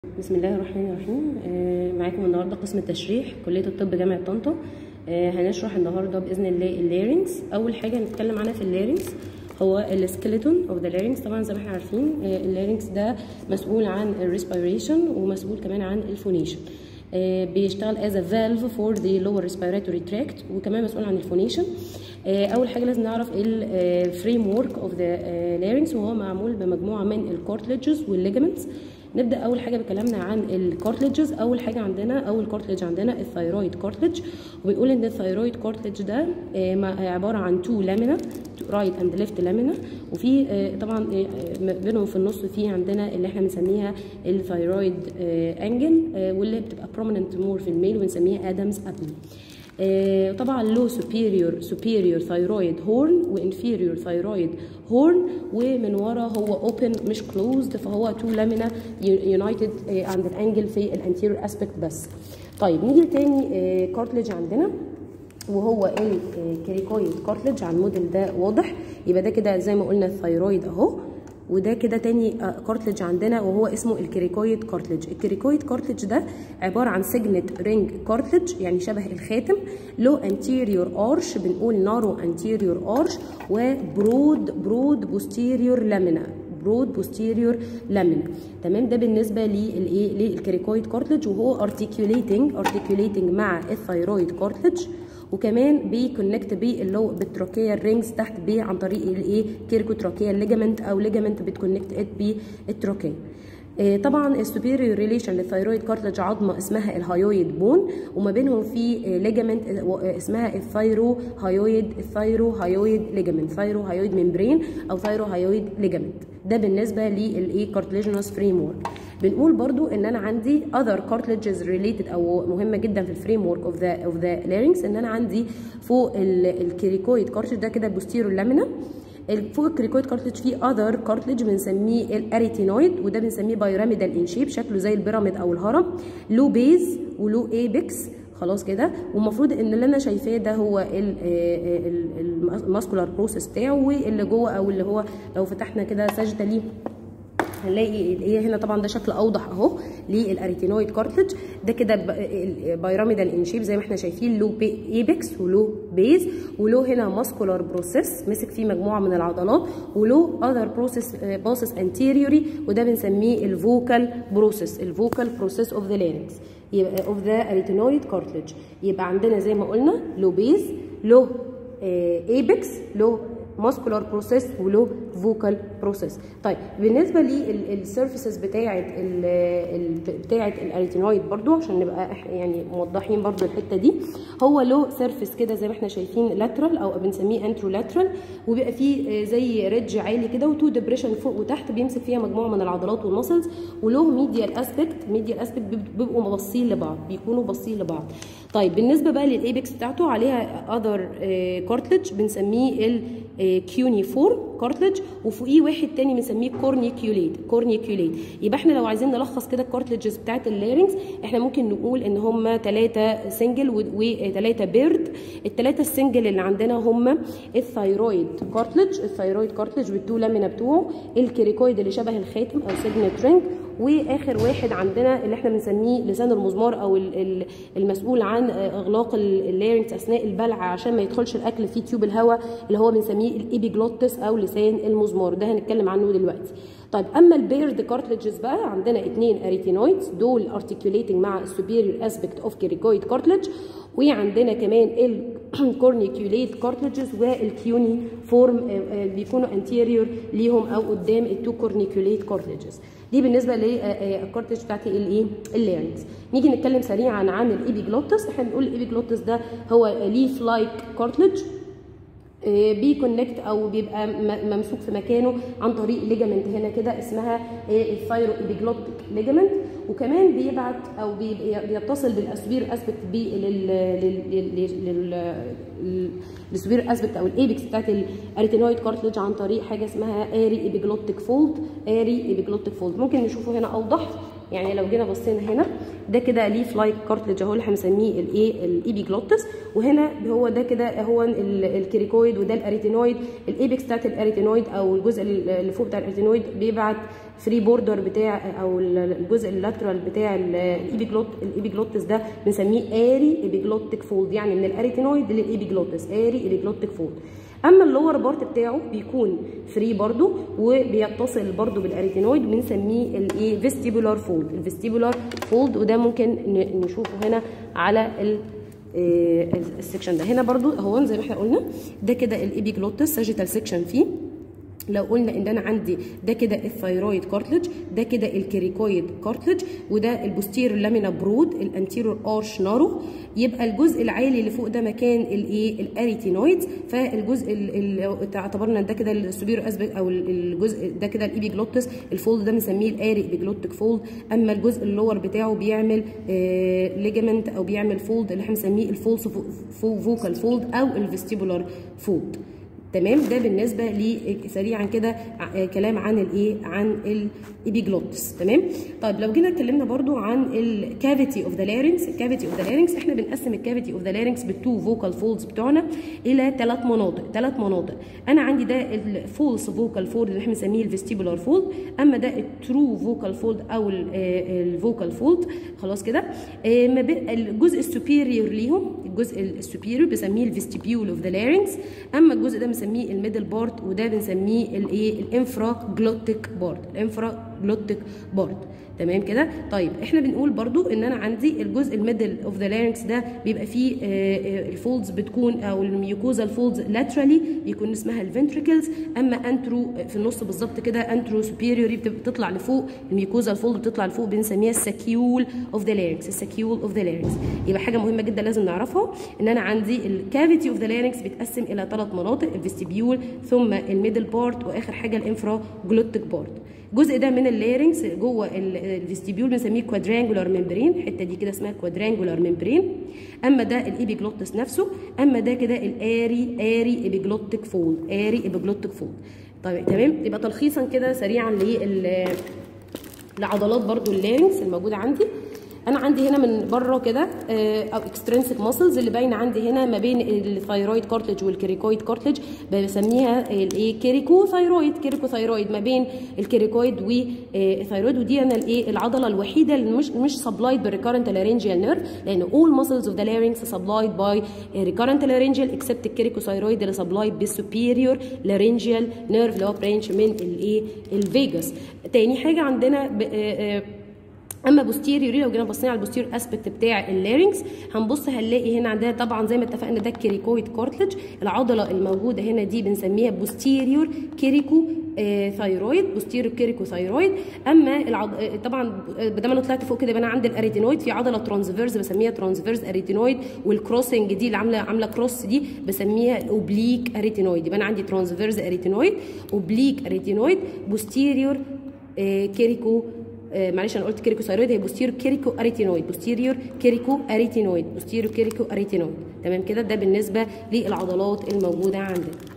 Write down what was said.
بسم الله الرحمن الرحيم آه، معاكم النهارده قسم التشريح كليه الطب جامعه طنطا آه، هنشرح النهارده باذن الله اللارينكس اول حاجه هنتكلم عنها في اللارينكس هو السكيلتون اوف ذا لارينكس طبعا زي ما احنا عارفين آه، اللارينكس ده مسؤول عن الريسبيريشن ومسؤول كمان عن الفونيشن آه، بيشتغل as a valve for the lower respiratory tract وكمان مسؤول عن الفونيشن آه، اول حاجه لازم نعرف الفريم ورك اوف ذا لارينكس وهو معمول بمجموعه من الكارتليجز والليجمنتس نبدا اول حاجه بكلامنا عن الكارتليجز اول حاجه عندنا اول كارتليج عندنا الثايرويد كارتليج وبنقول ان الثايرويد كارتليج ده آه، ما- عباره عن تو لامينا رايت اند ليفت لامينا وفي آه، طبعا آه، آه، بينهم في النص في عندنا اللي احنا بنسميها الثايرويد انجل واللي بتبقى prominent مور في الميل وبنسميها ادمز ابني آه، طبعا له superior superior thyroid horn وانفيريور thyroid horn ومن ورا هو open مش closed فهو two lamina united آه، عند الانجل في الانتيريور اسبكت بس طيب نيجي لتاني كارتليج عندنا وهو الكريكويد كارتليج على الموديل ده واضح يبقى ده كده زي ما قلنا الثايرويد اهو وده كده تاني كارتلج عندنا وهو اسمه الكريكويد كارتلج الكريكويد كارتلج ده عباره عن سيجنت رينج كارتلج يعني شبه الخاتم له انتيريور ارش بنقول نارو انتيريور ارش وبرود برود بوستيريور لامينا برود بوستيريور لامينا تمام ده بالنسبه للايه للكريكويد كارتلج وهو ارتكيوليتنج ارتكيوليتنج مع الثايرويد كارتلج وكمان بيكونكت باللي هو بالتراكيه الرينجز تحت بيه عن طريق الايه كيركوتراكيه ليجامنت او ليجامنت بتكونكت ات بالتراكيه آه، طبعا السوبيريور ريليشن للثايرويد كارتلج عظمه اسمها الهايويد بون وما بينهم في ليجامنت اسمها الثايرو هايويد الثايرو هايويد ليجامنت ثايرو هايويد ممبرين او ثايرو هايويد ليجامنت ده بالنسبه للايه كارتليجنوس فريم ورك بنقول برضو ان انا عندي other cartilages related او مهمه جدا في الفريم ورك اوف ذا اوف ذا larynx ان انا عندي فوق الكريكويد كارتلج ده كده بوستيرو لامينا فوق الكريكويد كارتلج في اذر كارتلج بنسميه الاريتينويد وده بنسميه بايراميدال ان شيب شكله زي البيراميد او الهرم له بيز وله ايبكس خلاص كده والمفروض ان اللي انا شايفاه ده هو الماسكولار بروسيس بتاعه واللي جوه او اللي هو لو فتحنا كده سجده ليه هنلاقي الايه هنا طبعا ده شكل اوضح اهو للاريتينويد كارتلج ده كده بايراميدال ان شيب زي ما احنا شايفين له ايبكس وله بيز وله هنا ماسكولار بروسيس مسك فيه مجموعه من العضلات وله اذر بروسيس باسس انتيريوري وده بنسميه الفوكال بروسيس الفوكال بروسيس اوف ذا لارynx يبقى اوف ذا اريتينويد كارتلج يبقى عندنا زي ما قلنا له بيز له ايبكس له ماسكولار بروسيس وله فوكال بروسيس طيب بالنسبه للسيرفيسز بتاعه ال ال بتاعه الاريتينويد برضو عشان نبقى إح- يعني موضحين برضو الحته دي هو له سيرفيس كده زي ما احنا شايفين لاترال او بنسميه انترو لاترال وبيبقى فيه آه، زي ريدج عالي كده وتو ديبريشن فوق وتحت بيمسك فيها مجموعه من العضلات والمسلز وله ميديال اسبكت ميديال اسبكت بيبقوا باصين لبعض بيكونوا باصين لبعض طيب بالنسبه بقى للايبكس بتاعته عليها اذر كارتلج بنسميه الكيونيفورم كارتلج وفوقيه واحد تاني بنسميه كورنيكيوليت كورنيكيوليت يبقى احنا لو عايزين نلخص كده الكارتلجز بتاعت اللارينكس احنا ممكن نقول ان هم ثلاثه سنجل وثلاثه بيرد الثلاثه السنجل اللي عندنا هم الثايرويد كارتلج الثايرويد كارتلج بالتو لامينا بتوعه الكريكويد اللي شبه الخاتم او سيجنت رينج واخر واحد عندنا اللي احنا بنسميه لسان المزمار او ال- ال- المسؤول عن اغلاق اللارينكس اثناء البلع عشان ما يدخلش الاكل في تيوب الهواء اللي هو بنسميه الابيجلوتس او لسان المزمار ده هنتكلم عنه دلوقتي طيب اما البيرد كارتلجز بقى عندنا اثنين اريتينويدز دول ارتكيوليتنج مع السوبيريور اسبكت اوف كيريكويد كارتلج وعندنا كمان الكورنيكيوليت كارتلجز والكيوني فورم بيكونوا انتيريور ليهم او قدام التو كورنيكيوليت كارتلجز دي بالنسبه للكارتلج بتاعت الايه اللارنكس نيجي نتكلم سريعا عن الابيجلوتس احنا بنقول الابيجلوتس ده هو ليف لايك كارتلج بيكونكت او بيبقى م- ممسوك في مكانه عن طريق ليجامنت هنا كده اسمها الثايرو ايبيجلوتيك ليجامنت وكمان بيبعت او بيبقى- بيتصل بالاسبير اسبكت للسبير اسبكت او الايبكس بتاعت الاريتينويد كارتلج عن طريق حاجه اسمها اري ايبيجلوتيك فولد اري ايبيجلوتيك فولد ممكن نشوفه هنا اوضح يعني لو جينا بصينا هنا ده كده ليف لايك كارتلج اهو اللي احنا بنسميه الايه الايبيجلوتس وهنا هو ده كده هو الكريكويد وده الاريتينويد الايبكس بتاعت الاريتينويد او الجزء اللي فوق بتاع الاريتينويد بيبعت فري بوردر بتاع او الجزء اللاترال بتاع الايبيجلوت الايبيجلوتس ده بنسميه اري ايبيجلوتيك فولد يعني من الاريتينويد للايبيجلوتس اري ايبيجلوتيك فولد اما اللور بارت بتاعه بيكون فري برضو وبيتصل برضو بالاريتينويد بنسميه الايه فيستيبولار فولد الفيستيبولار فولد وده ممكن نشوفه هنا على ال السكشن ده هنا برضو اهو زي ما احنا قلنا ده كده الايبيجلوتس ساجيتال سكشن فيه لو قلنا ان انا عندي ده كده الثايرويد كارتلج ده كده الكريكويد كارتلج وده البوستيرور لامينا برود الانتيرور ارش نارو يبقى الجزء العالي اللي فوق ده مكان الايه الاريتينويدز فالجزء اللي اعتبرنا ده كده السوبيرو اسبك او الجزء ده كده الايبيجلوتس الفولد ده بنسميه الاري ايبيجلوتيك فولد اما الجزء اللور بتاعه بيعمل آه ليجامنت او بيعمل فولد اللي احنا بنسميه الفولس فوكال فولد او الفيستيبولار فولد تمام ده بالنسبه لي سريعا كده كلام عن الايه عن الايبيجلوتس تمام طيب لو جينا اتكلمنا برضو عن الكافيتي اوف ذا لارynx الكافيتي اوف ذا لارynx احنا بنقسم الكافيتي اوف ذا لارynx بالتو فوكال فولدز بتوعنا الى ثلاث مناطق ثلاث مناطق انا عندي ده الفولس فوكال فولد اللي احنا بنسميه الفيستيبولار فولد اما ده الترو فوكال فولد او الفوكال فولد خلاص كده ما بين الجزء السوبيريور ليهم الجزء السوبيريور بنسميه الفيستيبيول اوف ذا لارynx اما الجزء ده بنسميه الميدل بارت وده بنسميه الايه الانفرا جلوتيك بارت الانفرا جلوتيك بارت تمام كده طيب احنا بنقول برضو ان انا عندي الجزء الميدل اوف ذا لارynx ده بيبقى فيه الفولدز بتكون او الميوكوزا الفولدز لاترالي بيكون اسمها الفنتريكلز اما انترو في النص بالظبط كده انترو سوبيريوري بتطلع لفوق الميوكوزا الفولد بتطلع لفوق بنسميها السكيول اوف ذا لارynx السكيول اوف ذا لارynx يبقى حاجه مهمه جدا لازم نعرفها ان انا عندي الكافيتي اوف ذا لارynx بيتقسم الى ثلاث مناطق الفيستيبيول ثم الميدل بارت واخر حاجه الانفرا جلوتيك بارت الجزء ده من الليرنجز جوه الفيستيبيول بنسميه كوادرانجولار ممبرين الحته دي كده اسمها كوادرانجولار ممبرين اما ده الايبيجلوتس نفسه اما ده كده الاري اري ايبيجلوتيك فولد اري ايبيجلوتيك فولد طيب تمام يبقى تلخيصا كده سريعا لل لعضلات برضو اللارنجز الموجوده عندي انا عندي هنا من بره كده او اكسترنسك ماسلز اللي باينه عندي هنا ما بين الثايرويد كارتلج والكريكويد كارتلج بسميها الايه كيريكو ثايرويد كيريكو ثايرويد ما بين الكريكويد والثايرويد ودي انا الايه العضله الوحيده اللي مش مش سبلايد بالريكارنت لارنجيال نيرف لان all muscles of the larynx supplied by recurrent laryngeal except الكيريكوثايرويد اللي سبلايد بالسوبيريور لارنجيال نيرف اللي هو برانش من الايه الفيجاس تاني حاجه عندنا اما بوستيريوري لو جينا بصينا على البوستيريور اسبكت بتاع اللارynx هنبص هنلاقي هنا عندنا طبعا زي ما اتفقنا ده الكريكويد كارتلج العضله الموجوده هنا دي بنسميها بوستيريور كيريكو آه ثايرويد بوستيريور كيريكو ثايرويد اما العض... طبعا بدل انا طلعت فوق كده يبقى انا عندي الاريتينويد في عضله ترانسفيرز بسميها ترانسفيرز اريتينويد والكروسنج دي اللي عامله عامله كروس دي بسميها الاوبليك اريتينويد يبقى انا عندي ترانسفيرز اريتينويد اوبليك اريتينويد بوستيريور آه كيريكو آه معلش انا قلت كيريكو ثايرويد هي بوستيريور كيريكو اريتينويد بوستيريور كيريكو اريتينويد بوستيريور كيريكو اريتينويد تمام كده ده بالنسبه للعضلات الموجوده عندنا